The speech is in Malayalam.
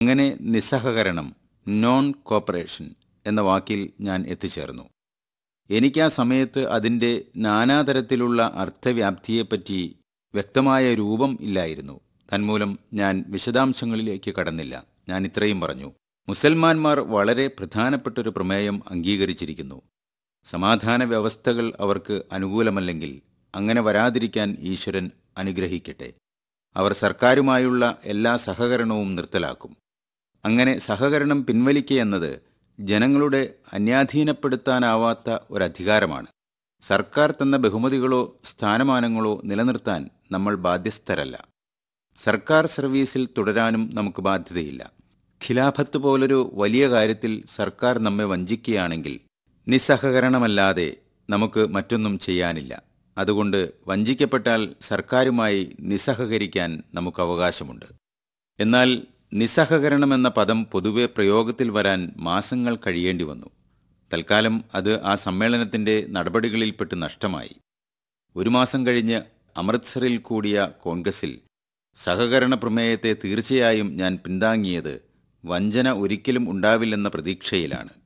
അങ്ങനെ നിസ്സഹകരണം നോൺ കോപ്പറേഷൻ എന്ന വാക്കിൽ ഞാൻ എത്തിച്ചേർന്നു എനിക്ക് ആ സമയത്ത് അതിൻ്റെ നാനാതരത്തിലുള്ള അർത്ഥവ്യാപ്തിയെപ്പറ്റി വ്യക്തമായ രൂപം ഇല്ലായിരുന്നു തന്മൂലം ഞാൻ വിശദാംശങ്ങളിലേക്ക് കടന്നില്ല ഞാൻ ഇത്രയും പറഞ്ഞു മുസൽമാന്മാർ വളരെ പ്രധാനപ്പെട്ടൊരു പ്രമേയം അംഗീകരിച്ചിരിക്കുന്നു സമാധാന വ്യവസ്ഥകൾ അവർക്ക് അനുകൂലമല്ലെങ്കിൽ അങ്ങനെ വരാതിരിക്കാൻ ഈശ്വരൻ അനുഗ്രഹിക്കട്ടെ അവർ സർക്കാരുമായുള്ള എല്ലാ സഹകരണവും നിർത്തലാക്കും അങ്ങനെ സഹകരണം പിൻവലിക്കുക ജനങ്ങളുടെ അന്യാധീനപ്പെടുത്താനാവാത്ത ഒരധികാരമാണ് സർക്കാർ തന്ന ബഹുമതികളോ സ്ഥാനമാനങ്ങളോ നിലനിർത്താൻ നമ്മൾ ബാധ്യസ്ഥരല്ല സർക്കാർ സർവീസിൽ തുടരാനും നമുക്ക് ബാധ്യതയില്ല ഖിലാഫത്ത് പോലൊരു വലിയ കാര്യത്തിൽ സർക്കാർ നമ്മെ വഞ്ചിക്കുകയാണെങ്കിൽ നിസ്സഹകരണമല്ലാതെ നമുക്ക് മറ്റൊന്നും ചെയ്യാനില്ല അതുകൊണ്ട് വഞ്ചിക്കപ്പെട്ടാൽ സർക്കാരുമായി നിസ്സഹകരിക്കാൻ നമുക്ക് അവകാശമുണ്ട് എന്നാൽ നിസ്സഹകരണമെന്ന പദം പൊതുവെ പ്രയോഗത്തിൽ വരാൻ മാസങ്ങൾ കഴിയേണ്ടി വന്നു തൽക്കാലം അത് ആ സമ്മേളനത്തിന്റെ നടപടികളിൽപ്പെട്ട് നഷ്ടമായി ഒരു മാസം കഴിഞ്ഞ് അമൃത്സറിൽ കൂടിയ കോൺഗ്രസിൽ സഹകരണ പ്രമേയത്തെ തീർച്ചയായും ഞാൻ പിന്താങ്ങിയത് വഞ്ചന ഒരിക്കലും ഉണ്ടാവില്ലെന്ന പ്രതീക്ഷയിലാണ്